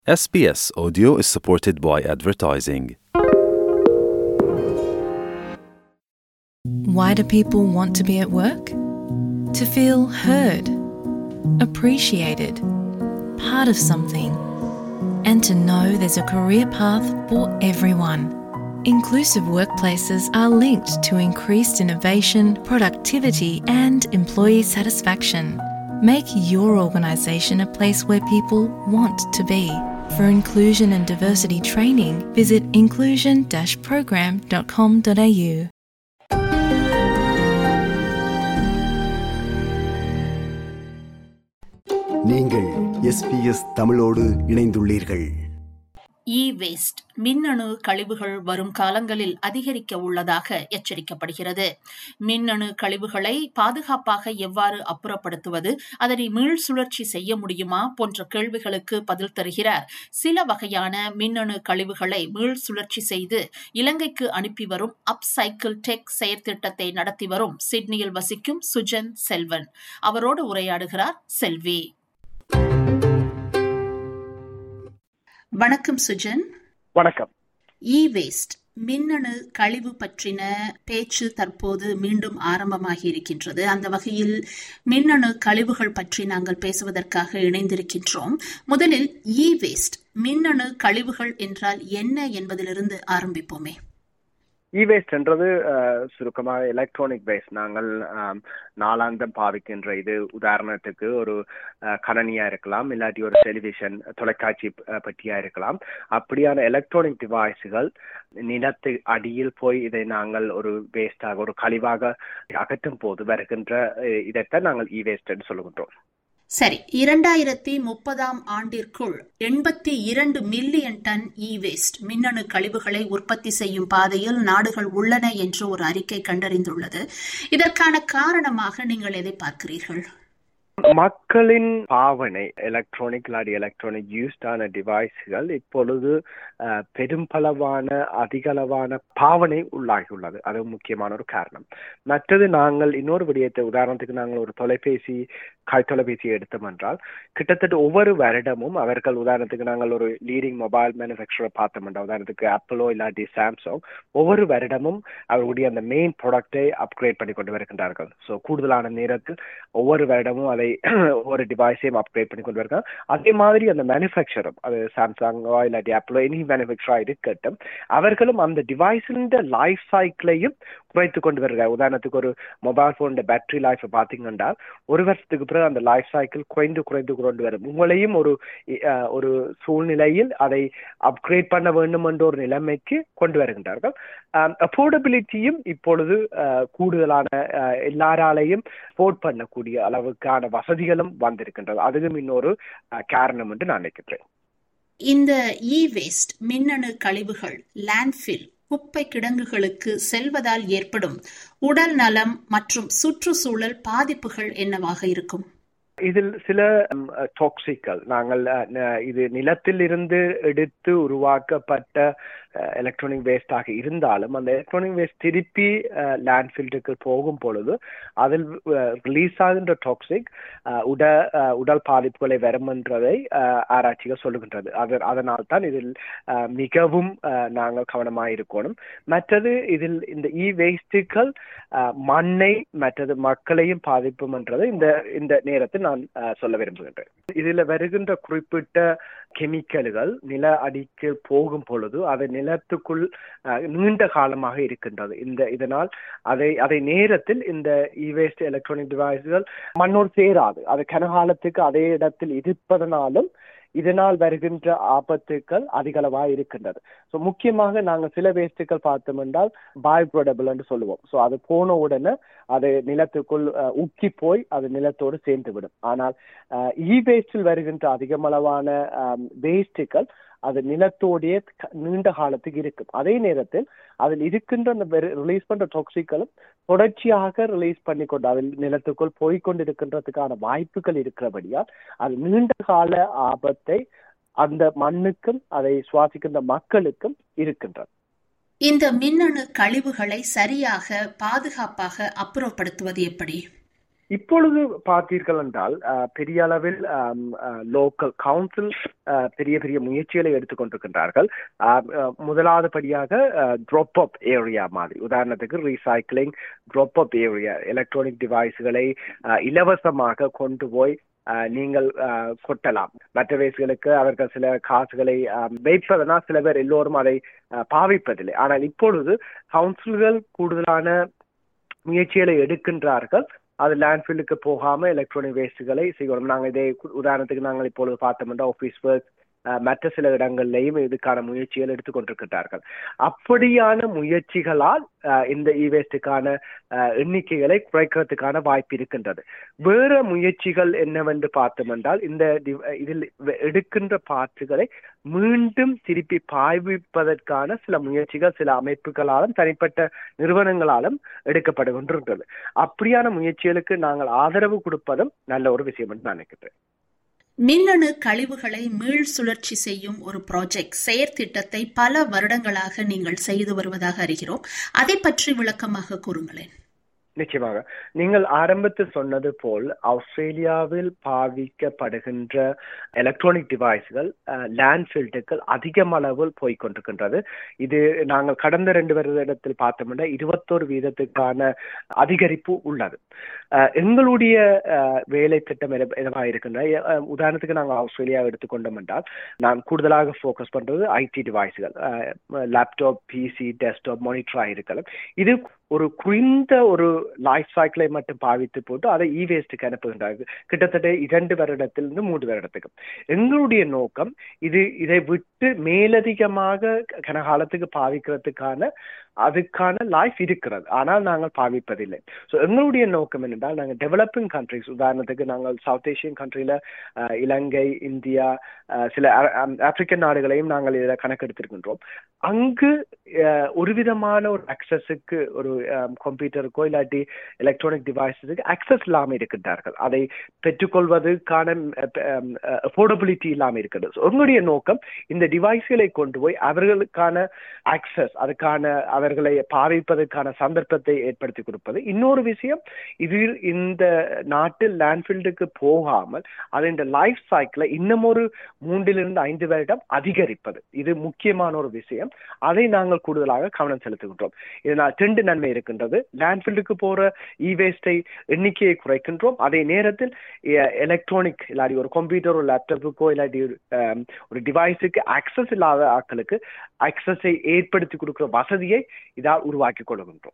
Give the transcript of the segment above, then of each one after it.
SBS Audio is supported by advertising. Why do people want to be at work? To feel heard, appreciated, part of something, and to know there's a career path for everyone. Inclusive workplaces are linked to increased innovation, productivity, and employee satisfaction. Make your organisation a place where people want to be. For inclusion and diversity training, visit inclusion program.com.au. நீங்கள் SBS தமிழோடு இணைந்துள்ளீர்கள் இ waste மின்னணு கழிவுகள் வரும் காலங்களில் அதிகரிக்க உள்ளதாக எச்சரிக்கப்படுகிறது மின்னணு கழிவுகளை பாதுகாப்பாக எவ்வாறு அப்புறப்படுத்துவது அதனை மீள் சுழற்சி செய்ய முடியுமா போன்ற கேள்விகளுக்கு பதில் தருகிறார் சில வகையான மின்னணு கழிவுகளை மீள் சுழற்சி செய்து இலங்கைக்கு அனுப்பி வரும் அப் சைக்கிள் டெக் செயற்திட்டத்தை நடத்தி வரும் சிட்னியில் வசிக்கும் சுஜன் செல்வன் அவரோடு உரையாடுகிறார் செல்வி வணக்கம் சுஜன் வணக்கம் இ வேஸ்ட் மின்னணு கழிவு பற்றின பேச்சு தற்போது மீண்டும் ஆரம்பமாகி இருக்கின்றது அந்த வகையில் மின்னணு கழிவுகள் பற்றி நாங்கள் பேசுவதற்காக இணைந்திருக்கின்றோம் முதலில் இ வேஸ்ட் மின்னணு கழிவுகள் என்றால் என்ன என்பதிலிருந்து ஆரம்பிப்போமே இ வேஸ்ட் என்றது அஹ், சுருக்கமாக எலக்ட்ரானிக் வேஸ்ட் நாங்கள் ஆம், நாளாந்தம் பாவிக்கின்ற இது உதாரணத்துக்கு ஒரு அஹ், கணனியா இருக்கலாம் இல்லாட்டி ஒரு டெலிவிஷன் தொலைக்காட்சி அஹ், பெட்டியா இருக்கலாம் அப்படியான எலக்ட்ரானிக் டிவைஸுகள் நிலத்து அடியில் போய் இதை நாங்கள் ஒரு வேஸ்டாக ஒரு கழிவாக அகற்றும் போது வருகின்ற அஹ், இதைத்தான் நாங்கள் இ வேஸ்ட் என்று சொல்லுகின்றோம் சரி இரண்டாயிரத்தி முப்பதாம் ஆண்டிற்குள் எண்பத்தி இரண்டு மில்லியன் டன் இ வேஸ்ட் மின்னணு கழிவுகளை உற்பத்தி செய்யும் பாதையில் நாடுகள் உள்ளன என்று ஒரு அறிக்கை கண்டறிந்துள்ளது இதற்கான காரணமாக நீங்கள் எதை பார்க்கிறீர்கள் மக்களின் பாவனை எலக்ட்ரானிக் இல்லாட்டி எலக்ட்ரானிக் யூஸ்டான டிவைஸ்கள் இப்பொழுது அஹ், பெரும்பளவான அதிகளவான பாவனை உள்ளாகியுள்ளது அது முக்கியமான ஒரு காரணம் மற்றது நாங்கள் இன்னொரு விடயத்தை உதாரணத்துக்கு நாங்கள் ஒரு தொலைபேசி கை தொலைபேசியை எடுத்தோம் என்றால் கிட்டத்தட்ட ஒவ்வொரு வருடமும் அவர்கள் உதாரணத்துக்கு நாங்கள் ஒரு லீடிங் மொபைல் மேனுஃபேக்சரை பார்த்தோம் என்றால் உதாரணத்துக்கு ஆப்பிளோ இல்லாட்டி சாம்சங் ஒவ்வொரு வருடமும் அவர்களுடைய அந்த மெயின் ப்ராடக்டை அப்கிரேட் பண்ணி கொண்டு வருகின்றார்கள் ஸோ கூடுதலான நேரத்தில் ஒவ்வொரு வருடமும் அதை ஒவ்வொரு டிவைஸையும் அப்கிரேட் பண்ணி கொண்டு வருகிறாங்க அதே மாதிரி அந்த மேனுஃபேக்சரும் அது சாம்சங்கோ இல்லாட்டி ஆப்பிளோ எனி மேனுஃபேக்சரா இருக்கட்டும் அவர்களும் அந்த டிவைஸின் லைஃப் சைக்கிளையும் குறைத்து கொண்டு வருகிறார் உதாரணத்துக்கு ஒரு மொபைல் போன் பேட்டரி லைஃப் பார்த்தீங்கன்னா ஒரு வருஷத்துக்கு பிறகு அந்த லைஃப் சைக்கிள் குறைந்து குறைந்து கொண்டு வரும் உங்களையும் ஒரு அஹ், ஒரு சூழ்நிலையில் அதை அப்கிரேட் பண்ண வேண்டும் என்ற ஒரு நிலைமைக்கு கொண்டு வருகின்றார்கள் அஃபோர்டபிலிட்டியும் இப்பொழுது அஹ், கூடுதலான அஹ், எல்லாராலையும் போர்ட் பண்ணக்கூடிய அளவுக்கான வசதிகளும் வந்திருக்கின்றது அதுவும் இன்னொரு அஹ், காரணம் என்று நான் நினைக்கின்றேன் இந்த இ வேஸ்ட் மின்னணு கழிவுகள் லேண்ட்ஃபில் குப்பை கிடங்குகளுக்கு செல்வதால் ஏற்படும் உடல் நலம் மற்றும் சுற்றுச்சூழல் பாதிப்புகள் என்னவாக இருக்கும் இதில் சில டாக்ஸிக்கள் நாங்கள் அஹ், ந- இது நிலத்தில் இருந்து எடுத்து உருவாக்கப்பட்ட எலக்ட்ரானிக் வேஸ்டாக இருந்தாலும் அந்த எலக்ட்ரானிக் வேஸ்ட் திருப்பி லேண்ட் ஃபில்டுக்கு போகும் பொழுது அதில் ரிலீஸ் ஆகின்ற டாக்ஸிக் உட அஹ், உடல் பாதிப்புகளை வரும் என்றதை அஹ், ஆராய்ச்சிகள் சொல்லுகின்றது அது அதனால் தான் இதில் அஹ், மிகவும் அஹ், நாங்கள் கவனமாக இருக்கணும் மற்றது இதில் இந்த இ வேஸ்ட்டுகள் மண்ணை மற்றது மக்களையும் பாதிப்பும் என்றதை இந்த இந்த நேரத்தில் நான் அஹ், சொல்ல விரும்புகின்றேன் இதுல வருகின்ற குறிப்பிட்ட கெமிக்கல்கள் நில அடிக்கு போகும் பொழுது அது நிலத்துக்குள் அஹ், நீண்ட காலமாக இருக்கின்றது இந்த இதனால் அதை அதை நேரத்தில் இந்த இவேஸ்ட் எலக்ட்ரானிக் டிவைஸ்கள் மண்ணோடு சேராது அது கனகாலத்துக்கு அதே இடத்தில் இருப்பதனாலும் இதனால் வருகின்ற ஆபத்துக்கள் அதிகளவாக இருக்கின்றது ஸோ முக்கியமாக நாங்கள் சில வேஸ்ட்டுகள் பார்த்தோம் என்றால் பயோப்ரோடபிள் என்று சொல்லுவோம் ஸோ அது போன உடனே அது நிலத்துக்குள் அஹ், உக்கி போய் அது நிலத்தோடு சேர்ந்து விடும் ஆனால் இ வேஸ்டில் வருகின்ற அதிகமளவான வேஸ்ட்டுகள் அது நிலத்தோடைய க- நீண்ட காலத்துக்கு இருக்கும் அதே நேரத்தில் அதில் இருக்கின்ற அந்த ரிலீஸ் பண்ற டாக்ஸிக்களும் தொடர்ச்சியாக ரிலீஸ் பண்ணி கொண்டு அதில் நிலத்துக்குள் போய்கொண்டிருக்கின்றதுக்கான வாய்ப்புகள் இருக்கிறபடியால் அது நீண்ட கால ஆபத்தை அந்த மண்ணுக்கும் அதை சுவாசிக்கின்ற மக்களுக்கும் இருக்கின்றது இந்த மின்னணு கழிவுகளை சரியாக பாதுகாப்பாக அப்புறப்படுத்துவது எப்படி இப்பொழுது பார்த்தீர்கள் என்றால் பெரிய அளவில் லோக்கல் கவுன்சில் பெரிய பெரிய முயற்சிகளை எடுத்துக்கொண்டிருக்கின்றார்கள் முதலாவது படியாக ட்ராப் அப் ஏரியா மாதிரி உதாரணத்துக்கு recycling drop up area electronic டிவைஸ்களை இலவசமாக கொண்டு போய் நீங்கள் கொட்டலாம் மற்ற வயசுகளுக்கு அவர்கள் சில காசுகளை வைப்பதனால் சில பேர் எல்லோரும் அதை பாவிப்பதில்லை ஆனால் இப்பொழுது கவுன்சில்கள் கூடுதலான முயற்சிகளை எடுக்கின்றார்கள் அது லேண்ட்ஃபில்லுக்கு போகாம எலக்ட்ரானிக் வேஸ்ட்டுகளை செய்யணும் நாங்கள் இதே உதாரணத்துக்கு நாங்கள் இப்பொழுது பார்த்தோம்னா ஆஃபீஸ் ஒர்க் மற்ற சில இடங்கள்லையும் இதுக்கான முயற்சிகள் எடுத்துக்கொண்டிருக்கிறார்கள் அப்படியான முயற்சிகளால் இந்த இவேஸ்டுக்கான எண்ணிக்கைகளை குறைக்கிறதுக்கான வாய்ப்பு இருக்கின்றது வேற முயற்சிகள் என்னவென்று பார்த்தோம் என்றால் இந்த இதில் எடுக்கின்ற பாற்றுகளை மீண்டும் திருப்பி பாய்விப்பதற்கான சில முயற்சிகள் சில அமைப்புகளாலும் தனிப்பட்ட நிறுவனங்களாலும் எடுக்கப்படுகின்றது அப்படியான முயற்சிகளுக்கு நாங்கள் ஆதரவு கொடுப்பதும் நல்ல ஒரு விஷயம் என்று நினைக்கிறேன் மின்னணு கழிவுகளை மீள் சுழற்சி செய்யும் ஒரு ப்ராஜெக்ட் செயற்திட்டத்தை பல வருடங்களாக நீங்கள் செய்து வருவதாக அறிகிறோம் அதை பற்றி விளக்கமாக கூறுங்களேன் நிச்சயமாக நீங்கள் ஆரம்பத்தில் சொன்னது போல் ஆஸ்திரேலியாவில் பாவிக்கப்படுகின்ற எலக்ட்ரானிக் டிவைஸ்கள் லேண்ட்ஃபில்டுகள் அதிகம் அளவில் போய்கொண்டிருக்கின்றது இது நாங்கள் கடந்த ரெண்டு வருடத்தில் பார்த்தோம்னா இருபத்தோரு வீதத்துக்கான அதிகரிப்பு உள்ளது எங்களுடைய வேலை திட்டம் எதுவாக இருக்கின்ற உதாரணத்துக்கு நாங்கள் ஆஸ்திரேலியா எடுத்துக்கொண்டோம் என்றால் நான் கூடுதலாக ஃபோக்கஸ் பண்றது ஐடி டிவைஸ்கள் லேப்டாப் பிசி டெஸ்க்டாப் மானிட்டராக இருக்கலாம் இது ஒரு குறைந்த ஒரு லைஃப் சைக்கிளை மட்டும் பாவித்து போட்டு அதை இ வேஸ்ட்டுக்கு அனுப்புகின்றார்கள் கிட்டத்தட்ட இரண்டு வருடத்திலிருந்து மூன்று வருடத்துக்கு எங்களுடைய நோக்கம் இது இதை விட்டு மேலதிகமாக கனகாலத்துக்கு பாவிக்கிறதுக்கான அதுக்கான லைஃப் இருக்கிறது ஆனால் நாங்கள் பாவிப்பதில்லை ஸோ எங்களுடைய நோக்கம் என்னென்றால் நாங்கள் டெவலப்பிங் கண்ட்ரிஸ் உதாரணத்துக்கு நாங்கள் சவுத் ஏஷியன் கண்ட்ரியில் இலங்கை இந்தியா சில ஆப்பிரிக்கன் நாடுகளையும் நாங்கள் இதில் கணக்கெடுத்திருக்கின்றோம் அங்கு ஒரு விதமான ஒரு அக்சஸுக்கு ஒரு கம்ப்யூட்டருக்கோ இல்லாட்டி எலக்ட்ரானிக் டிவைஸஸுக்கு அக்சஸ் இல்லாமல் இருக்கின்றார்கள் அதை பெற்றுக்கொள்வதற்கான அஃபோர்டபிலிட்டி இல்லாமல் இருக்கிறது உங்களுடைய நோக்கம் இந்த டிவைஸ்களை கொண்டு போய் அவர்களுக்கான அக்சஸ் அதுக்கான அவர்களை பாவிப்பதற்கான சந்தர்ப்பத்தை ஏற்படுத்தி கொடுப்பது இன்னொரு விஷயம் இது இந்த நாட்டில் லேண்ட்ஃபீல்டுக்கு போகாமல் அது இந்த லைஃப் சைக்கிளை இன்னும் ஒரு மூன்றிலிருந்து ஐந்து வருடம் அதிகரிப்பது இது முக்கியமான ஒரு விஷயம் அதை நாங்கள் கூடுதலாக கவனம் செலுத்துகின்றோம் இதனால் ரெண்டு நன்மை இருக்கின்றது லேண்ட்ஃபீல்டுக்கு போற இ வேஸ்டை எண்ணிக்கையை குறைக்கின்றோம் அதே நேரத்தில் எலக்ட்ரானிக் இல்லாட்டி ஒரு கம்ப்யூட்டர் ஒரு லேப்டாப்புக்கோ இல்லாட்டி ஒரு டிவைஸுக்கு அக்சஸ் இல்லாத ஆட்களுக்கு அக்சஸை ஏற்படுத்தி கொடுக்கிற வசதியை இதால் உருவாக்கி கொள்கின்றோம்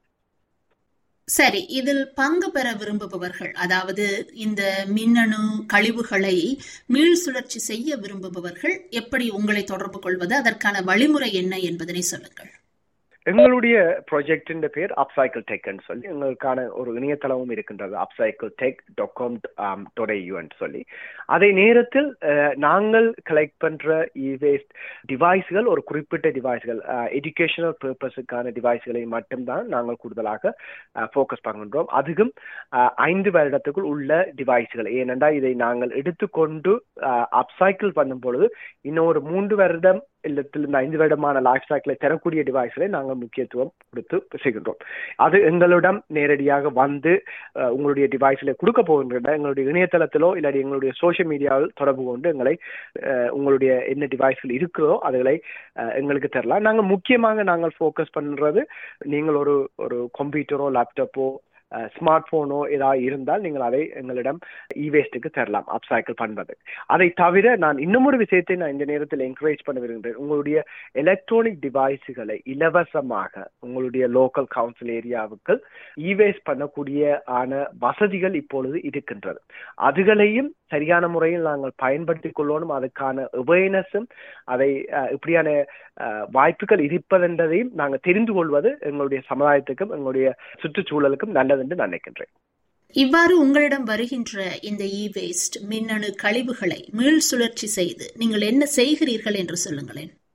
சரி இதில் பங்கு பெற விரும்புபவர்கள் அதாவது இந்த மின்னணு கழிவுகளை மீள் சுழற்சி செய்ய விரும்புபவர்கள் எப்படி உங்களை தொடர்பு கொள்வது அதற்கான வழிமுறை என்ன என்பதனை சொல்லுங்கள் எங்களுடைய ப்ராஜெக்டின் பேர் அப்சைக்கிள் டெக்னு சொல்லி எங்களுக்கான ஒரு இணையதளமும் இருக்கின்றது upcycle tech dot com dot ஐயூன்னு சொல்லி அதே நேரத்தில் நாங்கள் கலெக்ட் பண்ற இ வேஸ்ட் டிவைஸ்கள் ஒரு குறிப்பிட்ட டிவைஸ்கள் எஜுகேஷனல் பர்பஸுக்கான டிவைஸ்களை மட்டும்தான் நாங்கள் கூடுதலாக ஃபோக்கஸ் பண்ணுகின்றோம் அதுக்கும் ஐந்து வருடத்துக்குள் உள்ள டிவைஸ்கள் ஏனென்றால் இதை நாங்கள் எடுத்துக்கொண்டு அப்சைக்கிள் பண்ணும் பொழுது இன்னும் ஒரு மூன்று வருடம் இல்லத்திலிருந்து ஐந்து வருடமான லைஃப் சைக்கிளை தரக்கூடிய டிவைஸ்களை நாங்கள் முக்கியத்துவம் கொடுத்து செய்கின்றோம் அது எங்களிடம் நேரடியாக வந்து உங்களுடைய டிவைஸ்களை கொடுக்க போகின்றன எங்களுடைய இணையதளத்திலோ இல்லாட்டி எங்களுடைய சோசியல் மீடியாவில் தொடர்பு கொண்டு எங்களை உங்களுடைய என்ன டிவைஸ்கள் இருக்கிறதோ அதுகளை எங்களுக்கு தரலாம் நாங்கள் முக்கியமாக நாங்கள் ஃபோக்கஸ் பண்ணுறது நீங்கள் ஒரு ஒரு கம்ப்யூட்டரோ லேப்டாப்போ ஸ்மார்ட் போனோ ஏதாவது இருந்தால் நீங்கள் அதை எங்களிடம் இவேஸ்ட்டுக்கு தரலாம் அப்சைக்கிள் பண்ணுவது அதை தவிர நான் இன்னும் ஒரு விஷயத்தை நான் இந்த நேரத்தில் என்கரேஜ் பண்ண விரும்புகிறேன் உங்களுடைய எலக்ட்ரானிக் டிவைஸுகளை இலவசமாக உங்களுடைய லோக்கல் கவுன்சில் ஏரியாவுக்கு இவேஸ்ட் பண்ணக்கூடிய ஆன வசதிகள் இப்பொழுது இருக்கின்றது அதுகளையும் சரியான முறையில் நாங்கள் பயன்படுத்திக் கொள்ளணும் அதுக்கான அவேர்னஸும் அதை இப்படியான வாய்ப்புகள் இருப்பதென்றதையும் நாங்கள் தெரிந்து கொள்வது எங்களுடைய சமுதாயத்துக்கும் எங்களுடைய சுற்றுச்சூழலுக்கும் நல்லது என்று நினைக்கின்றேன் இவ்வாறு உங்களிடம் வருகின்ற இந்த இ வேஸ்ட் மின்னணு கழிவுகளை மீள் சுழற்சி செய்து நீங்கள் என்ன செய்கிறீர்கள் என்று சொல்லுங்களேன்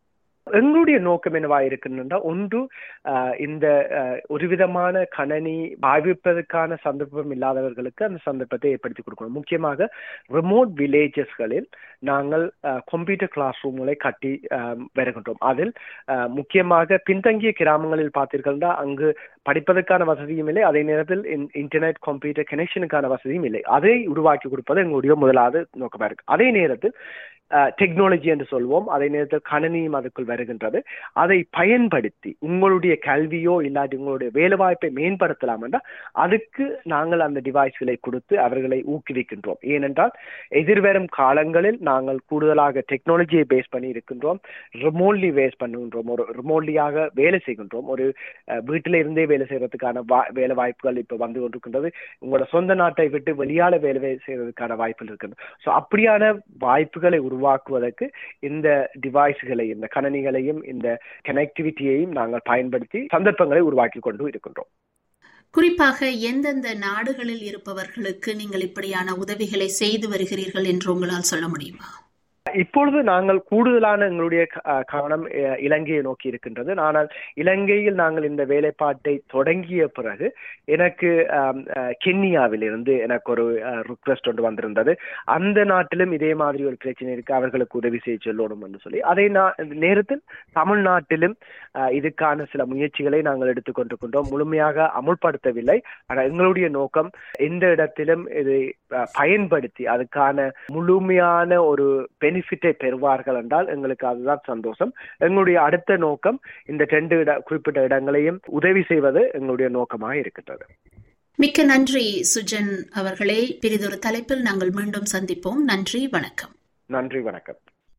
எங்களுடைய நோக்கம் என்னவா இருக்குன்னா ஒன்று அஹ், இந்த அஹ், ஒரு விதமான கணனி பாவிப்பதற்கான சந்தர்ப்பம் இல்லாதவர்களுக்கு அந்த சந்தர்ப்பத்தை ஏற்படுத்தி கொடுக்கணும் முக்கியமாக ரிமோட் வில்லேஜஸ்களில் நாங்கள் கம்ப்யூட்டர் கிளாஸ் ரூம்களை கட்டி அஹ், வருகின்றோம் அதில் அஹ், முக்கியமாக பின்தங்கிய கிராமங்களில் பார்த்தீர்கள்னா அங்கு படிப்பதற்கான வசதியும் இல்லை அதே நேரத்தில் இன்- இன்டர்நெட் கம்ப்யூட்டர் கனெக்ஷனுக்கான வசதியும் இல்லை அதை உருவாக்கி கொடுப்பது எங்களுடைய முதலாவது நோக்கமா இருக்கு அதே நேரத்தில் டெக்னாலஜி என்று சொல்வோம் அதே நேரத்தில் கணனியும் அதுக்குள் வருகின்றது அதை பயன்படுத்தி உங்களுடைய கல்வியோ இல்லாட்டி உங்களுடைய வேலைவாய்ப்பை மேம்படுத்தலாம் என்றால் அதுக்கு நாங்கள் அந்த டிவைஸ்களை கொடுத்து அவர்களை ஊக்குவிக்கின்றோம் ஏனென்றால் எதிர்வரும் காலங்களில் நாங்கள் கூடுதலாக டெக்னாலஜியை பேஸ் பண்ணி இருக்கின்றோம் ரிமோட்லி பேஸ் பண்ணுகின்றோம் ஒரு ரிமோட்லியாக வேலை செய்கின்றோம் ஒரு அஹ், வீட்டில இருந்தே வேலை செய்யறதுக்கான வா- வேலை வாய்ப்புகள் இப்ப வந்து கொண்டிருக்கின்றது உங்களோட சொந்த நாட்டை விட்டு வெளியால வேலை செய்யறதுக்கான வாய்ப்புகள் இருக்கின்றது ஸோ அப்படியான வாய்ப்புகளை உருவாக்குவதற்கு இந்த டிவைஸ்களை இந்த கணனிகளையும் இந்த கனெக்டிவிட்டியையும் நாங்கள் பயன்படுத்தி சந்தர்ப்பங்களை உருவாக்கி கொண்டு இருக்கின்றோம் குறிப்பாக எந்தெந்த நாடுகளில் இருப்பவர்களுக்கு நீங்கள் இப்படியான உதவிகளை செய்து வருகிறீர்கள் என்று உங்களால் சொல்ல முடியுமா இப்பொழுது நாங்கள் கூடுதலான எங்களுடைய க- அஹ் கவனம் அஹ், இலங்கையை நோக்கி இருக்கின்றது ஆனால் இலங்கையில் நாங்கள் இந்த வேலைப்பாட்டை தொடங்கிய பிறகு எனக்கு ஆம், அஹ், கென்யாவிலிருந்து எனக்கு ஒரு ரிக்வெஸ்ட் ஒன்று வந்திருந்தது அந்த நாட்டிலும் இதே மாதிரி ஒரு பிரச்சனை இருக்கு அவர்களுக்கு உதவி செய்ய சொல்லணும் என்று சொல்லி அதே நா- நேரத்தில் தமிழ்நாட்டிலும் அஹ், இதுக்கான சில முயற்சிகளை நாங்கள் எடுத்துக்கொண்டிருக்கின்றோம் முழுமையாக அமுல்படுத்தவில்லை ஆனால் எங்களுடைய நோக்கம் எந்த இடத்திலும் இதை அஹ், பயன்படுத்தி அதுக்கான முழுமையான ஒரு பெனிஃபிட்டை பெறுவார்கள் என்றால் எங்களுக்கு அதுதான் சந்தோஷம் எங்களுடைய அடுத்த நோக்கம் இந்த ரெண்டு இட குறிப்பிட்ட இடங்களையும் உதவி செய்வது எங்களுடைய நோக்கமாக இருக்கின்றது மிக்க நன்றி சுஜன் அவர்களே பிரிதொரு தலைப்பில் நாங்கள் மீண்டும் சந்திப்போம் நன்றி வணக்கம் நன்றி வணக்கம்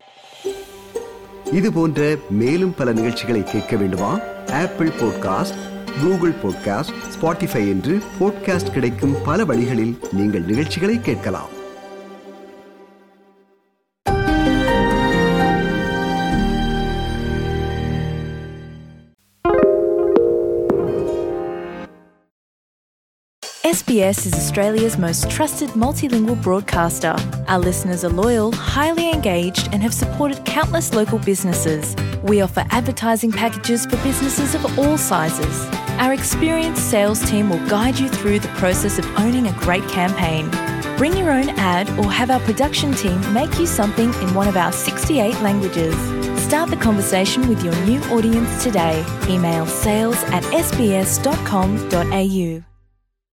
இது போன்ற மேலும் பல நிகழ்ச்சிகளை கேட்க வேண்டுமா Apple podcast Google podcast Spotify என்று பாட்காஸ்ட் கிடைக்கும் பல வழிகளில் நீங்கள் நிகழ்ச்சிகளை கேட்கலாம் SBS is Australia's most trusted multilingual broadcaster. Our listeners are loyal, highly engaged, and have supported countless local businesses. We offer advertising packages for businesses of all sizes. Our experienced sales team will guide you through the process of owning a great campaign. Bring your own ad or have our production team make you something in one of our 68 languages. Start the conversation with your new audience today. Email sales at sbs.com.au.